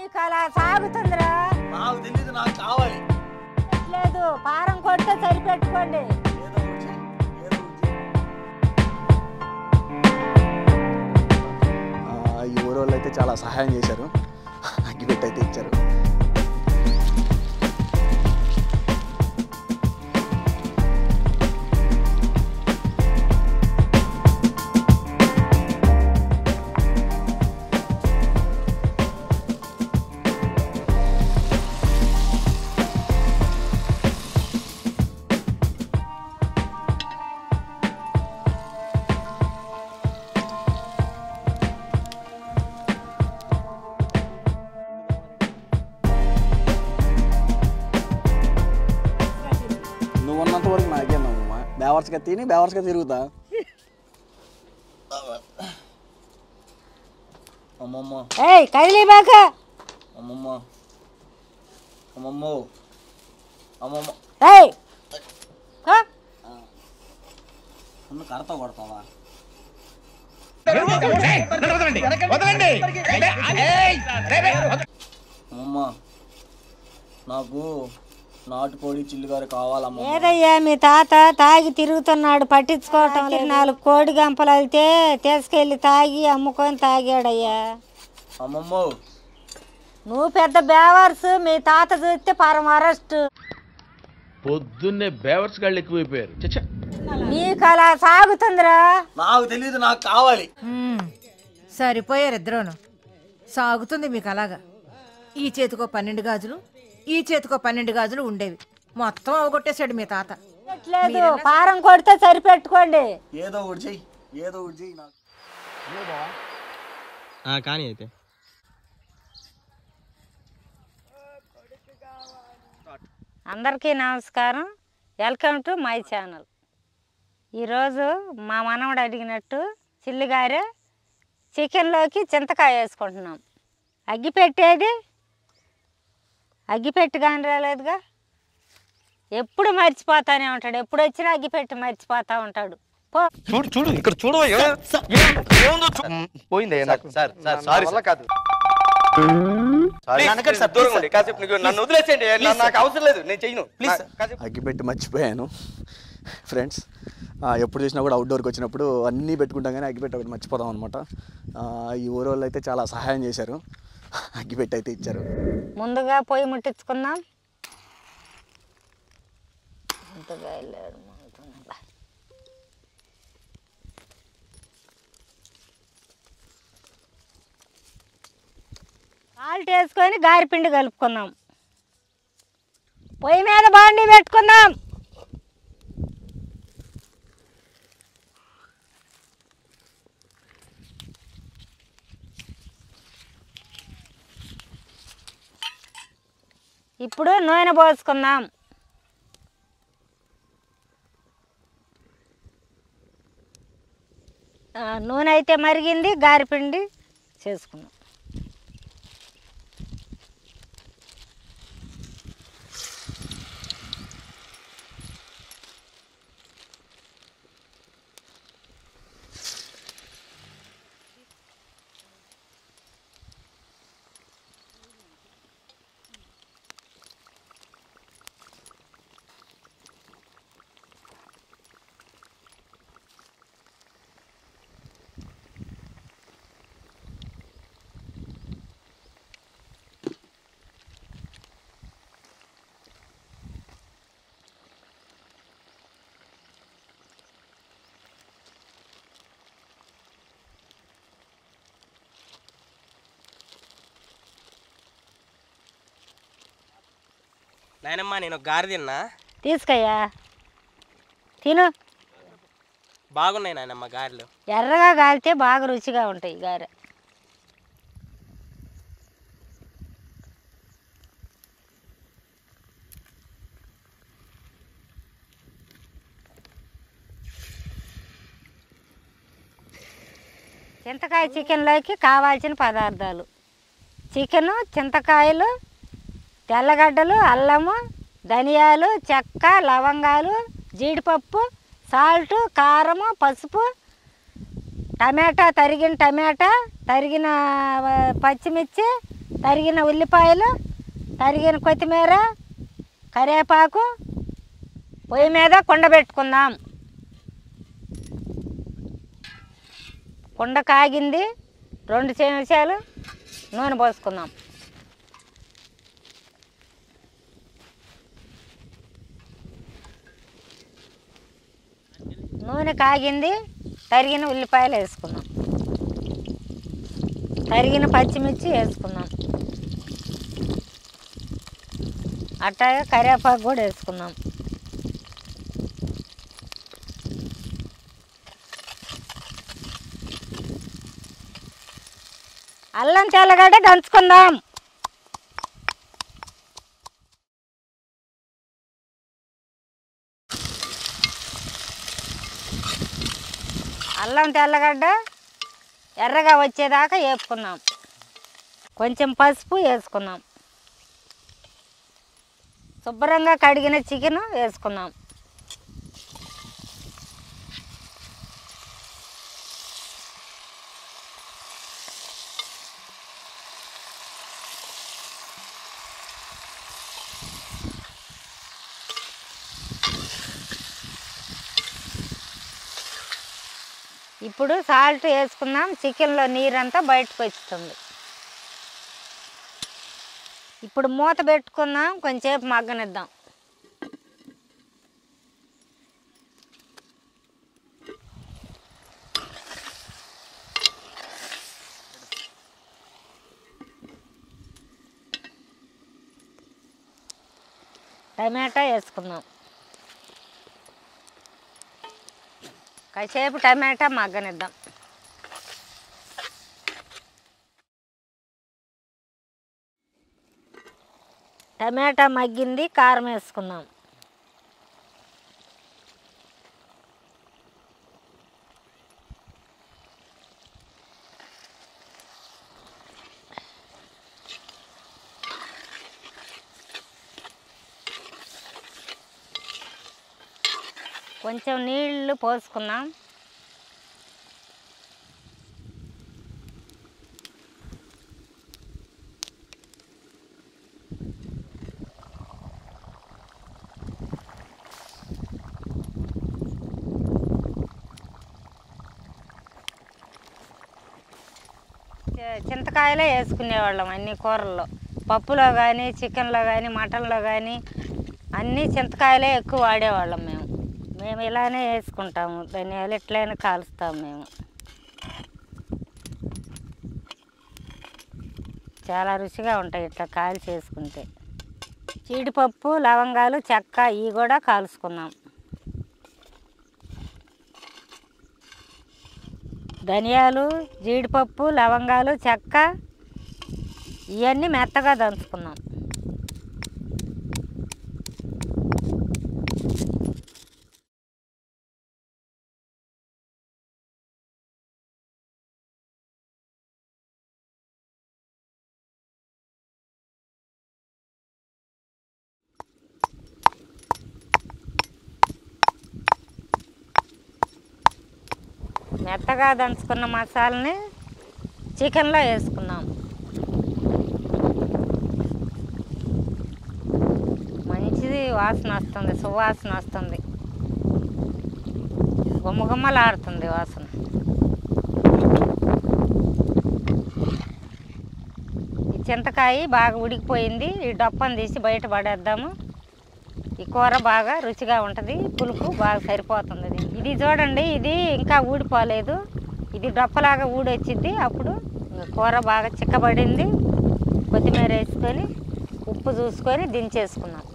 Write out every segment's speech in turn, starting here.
నీకు అలా సాగుతుందిరా నాకు తెలియదు నాకు కావాలి లేదు పారం కొడితే సరిపెట్టుకోండి ఏదో ఒకటి చెయ్యి, ఏదో ఒకటి చెయ్యి. ఆ, ఈ ఊరోళ్ళు అయితే చాలా సహాయం చేశారు అగ్గిపెట్టి అయితే ఇచ్చారు నువ్వు ఉన్నంత వరకు నాకే నమ్మమ్మా బేవర్స్గా తిని బేవర్స్గా తిరుగుతా అమ్మమ్మ ఏయ్ కదిలిబాక అమ్మమ్మ అమ్మమ్మ అమ్మమ్మ ఏయ్ హ? అమ్మ కడతా కొడతావా అమ్మమ్మ నాకు నాటుకోడి చిల్లుగారు కావాలమ్మ ఏదయ్యా మీ తాత తాగి తిరుగుతున్నాడు పట్టించుకోవటం లేదు నాలుగు కోడి గంపలు వెళ్తే తీసుకెళ్ళి తాగి అమ్ముకొని తాగాడయ్యా అమ్మమ్మ నువ్వు పెద్ద బేవర్స్ మీ తాత చూస్తే పరమ అరెస్ట్ పొద్దున్నే బేవర్స్ గాళ్ళు ఎక్కువైపోయారు చచ్చా నీకు అలా సాగుతుందిరా నాకు తెలియదు నాకు కావాలి మ్మ్. సరిపోయారు ఇద్దరూను సాగుతుంది మీకు అలాగా ఈ చేతికో పన్నెండు గాజులు ఈ చేతికో పన్నెండు గాజులు ఉండేవి మొత్తం అవగొట్టేశాడు మీ తాత లేదు పారం కొడితే సరిపెట్టుకోండి ఏదో ఒకటి చెయ్యి ఏదో ఒకటి చెయ్యి నాకు కానీ అయితే అందరికీ నమస్కారం వెల్కమ్ టు మై ఛానల్ ఈరోజు మా మనవడు అడిగినట్టు చిల్లిగారె చికెన్లోకి చింతకాయ వేసుకుంటున్నాం అగ్గి పెట్టేది అగ్గి పెట్టి కానీ రాలేదుగా ఎప్పుడు మర్చిపోతానే ఉంటాడు ఎప్పుడు వచ్చినా అగ్గి పెట్టి మర్చిపోతా ఉంటాడు పో చూడు చూడు ఇక్కడ చూడు పోయింది నాకు సార్ సార్ సారీ వల్ల కాదు దూరంగా ఉండి కాసేపు నీకు నన్ను వదిలేసేయండి నా- నాకు అవసరం లేదు నేను చెయ్యను ప్లీజ్ కాసేపు అగ్గిపెట్టి మర్చిపోయాను ఫ్రెండ్స్ ఎప్పుడు చూసినా కూడా అవుట్డోర్కి వచ్చినప్పుడు అన్నీ పెట్టుకుంటాం కానీ అగ్గిపెట్టి ఒకటి మర్చిపోతాం అనమాట ఈ ఊరోళ్ళు అయితే చాలా సహాయం చేశారు అగ్గిపెట్టి అయితే ఇచ్చారు ముందుగా పొయ్యి ముట్టించుకుందాం ఇంతగా వెళ్ళాడు మాగుతుందా. సాల్ట్ వేసుకొని గారిపిండి కలుపుకుందాం పొయ్యి మీద బాండి పెట్టుకుందాం ఇప్పుడు నూనె పోసుకుందాం ఆ, నూనె అయితే మరిగింది గారిపిండి చేసుకుందాం నాయనమ్మా నేను ఒక గారి తిన్నా తీసుకయ్యా తిను బాగున్నాయి నాయనమ్మ గారెలు ఎర్రగా కాలితే బాగా రుచిగా ఉంటాయి గారె చింతకాయ చికెన్లోకి కావాల్సిన పదార్థాలు చికెను చింతకాయలు తెల్లగడ్డలు అల్లము ధనియాలు చెక్క లవంగాలు జీడిపప్పు సాల్ట్ కారము పసుపు టమాటా తరిగిన టమాటా తరిగిన ఆ, పచ్చిమిర్చి తరిగిన ఉల్లిపాయలు తరిగిన కొత్తిమీర కరివేపాకు పొయ్యి మీద కుండ పెట్టుకుందాం కుండ కాగింది రెండు చెంచాలు నూనె పోసుకుందాం నూనె కాగింది తరిగిన ఉల్లిపాయలు వేసుకుందాం తరిగిన పచ్చిమిర్చి వేసుకుందాం అట్లాగే కరివేపాకు కూడా వేసుకుందాం అల్లం తెల్లగడ్డ దంచుకుందాం అల్లం తెల్లగడ్డ ఎర్రగా వచ్చేదాకా వేపుకుందాం కొంచెం పసుపు వేసుకుందాం శుభ్రంగా కడిగిన చికెన్ వేసుకుందాం ఇప్పుడు సాల్ట్ వేసుకుందాం చికెన్లో నీరంతా బయటకు వస్తుంది ఇప్పుడు మూత పెట్టుకుందాం కొంచెంసేపు మగ్గనిద్దాం టమాటా వేసుకుందాం కాసేపు టమాటా మగ్గనిద్దాం టమాటా మగ్గింది కారం వేసుకుందాం కొంచెం నీళ్లు పోసుకుందాం చి- చింతకాయలే వేసుకునేవాళ్ళం అన్ని కూరల్లో పప్పులో కానీ చికెన్లో కానీ మటన్లో కానీ అన్నీ చింతకాయలే ఎక్కువ వాడేవాళ్ళం మేము మేము ఇలానే వేసుకుంటాము ధనియాలు ఇట్లనే కాలుస్తాము మేము చాలా రుచిగా ఉంటాయి ఇట్లా కాల్చి చేసుకుంటే జీడిపప్పు లవంగాలు చెక్క ఇవి కూడా కాల్చుకున్నాం ధనియాలు జీడిపప్పు లవంగాలు చెక్క ఇవన్నీ మెత్తగా దంచుకున్నాం మెత్తగా దంచుకున్న మసాలాని చికెన్లో వేసుకున్నాం మంచిది వాసన వస్తుంది సువాసన వస్తుంది గుమ్మగుమ్మలాడుతుంది వాసన ఈ చింతకాయ బాగా ఉడికిపోయింది ఈ డొప్పని తీసి బయట పడేద్దాము ఈ కూర బాగా రుచిగా ఉంటుంది పులుపు బాగా సరిపోతుంది ఇది ఇది చూడండి ఇది ఇంకా ఊడిపోలేదు ఇది డొప్పలాగా ఊడొచ్చింది అప్పుడు ఇంక కూర బాగా చిక్కబడింది కొత్తిమీర వేసుకొని ఉప్పు చూసుకొని దించేసుకున్నాం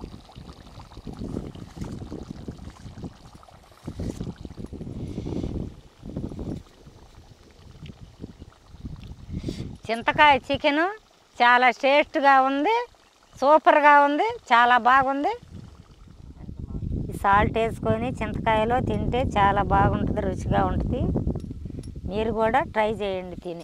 చింతకాయ చికెను చాలా టేస్ట్గా ఉంది సూపర్గా ఉంది చాలా బాగుంది ఈ సాల్ట్ వేసుకొని చింతకాయలో తింటే చాలా బాగుంటుంది రుచిగా ఉంటుంది మీరు కూడా ట్రై చేయండి తిని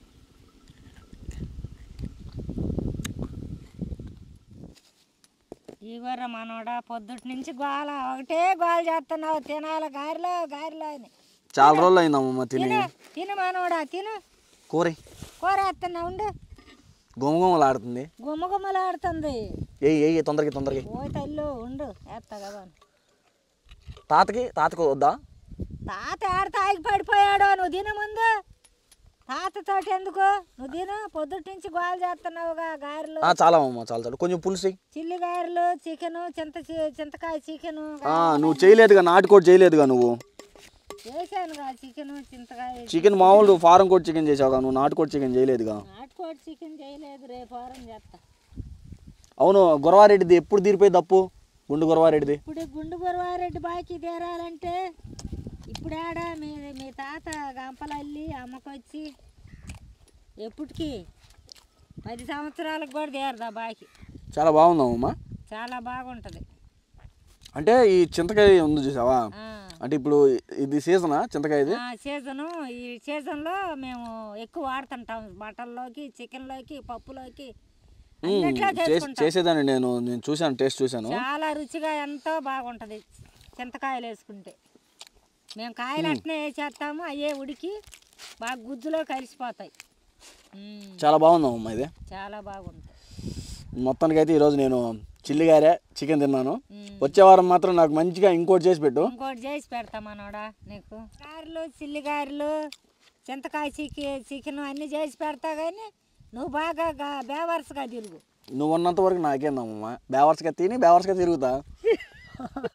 ఈగోర మనోడా పొద్దుటి నుంచి గోల ఒకటే గోల చేస్తున్నావు తినాలి గారిలో గారిలో అని చాలా రోజులు అయిందమ్మమ్మ తిని తిను తిను మనోడా తిను కూర కూర వేస్తున్నా ఉండు గుమగుమలాడుతుంది గుమ్మగుమ్మలాడుతుంది ఏ ఏ తొందరకి తొందరకి ఓ తల్లు ఉండు వేస్తా కదా తాతకి తాతకు వద్దా తాత ఆడ తాగి పడిపోయాడు నువ్వు తిన ముందు తాతతోటి ఎందుకు నువ్వు తిను పొద్దుటి నుంచి గోలు చేస్తున్నావుగా గారెలు ఆ, చాలా అమ్మ చాలా చాలా కొంచెం పులుసు చిల్లి గారెలు చికెను చింత చి- చింతకాయ చికెను ఆ, నువ్వు చేయలేదుగా నాటుకోటి చేయలేదుగా నువ్వు చేశానుగా చికెను చింతకాయ చికెన్ మామూలు ఫారం కోట్ చికెన్ చేసావుగా నువ్వు నాటుకోటి చికెన్ చేయలేదుగా నాటుకోడి చికెన్ చేయలేదు రేపు వారం చేస్తా అవును గురవారెడ్డిది ఎప్పుడు తీరిపోయింది అప్పు గుండు గురవారెడ్డిది ఇప్పుడు గుండు గురవారెడ్డి బాకీ తీరాలంటే ఇప్పుడాడ మీ మీ తాత గంపలల్లి అమ్మకొచ్చి ఎప్పటికి పది సంవత్సరాలకు కూడా తీరదా బాకీ చాలా బాగుందమ్మా చాలా బాగుంటుంది అంటే ఈ చింతకాయ ఉంది చూసావా ఆ. అంటే ఇప్పుడు ఇది సీజనా చింతకాయది ఆ సీజను ఈ సీజన్లో మేము ఎక్కువ వాడుతుంటాం బట్టల్లోకి చికెన్లోకి పప్పులోకి మ్మ్. అన్నిట్లో చేసి- చేసుకుంటాం చేసేదాన్ని నేను నేను చూశాను టేస్ట్ చూశాను చాలా రుచిగా ఎంతో బాగుంటుంది చింతకాయలు వేసుకుంటే మేము కాయలు అట్నే వేసేస్తాము అయ్యే ఉడికి బాగా గుజ్జులో కలిసిపోతాయి మ్మ్. చాలా బాగుందమ్మా ఇది చాలా బాగుంటుంది మొత్తానికి అయితే ఈరోజు నేను చిల్లిగారే చికెన్ తిన్నాను మ్మ్. వచ్చే వారం మాత్రం నాకు మంచిగా ఇంకోటి చేసి పెట్టు ఇంకోటి చేసి పెడతా మనోడా నీకు గారెలు చిల్లి గారెలు చింతకాయ చికె చికెన్ అన్నీ చేసి పెడతా కానీ నువ్వు బాగా గా- బేవర్స్గా తిరుగు నువ్వు ఉన్నంత వరకు నాకేందమ్మా బేవర్స్గా తిని బేవర్స్గా తిరుగుతా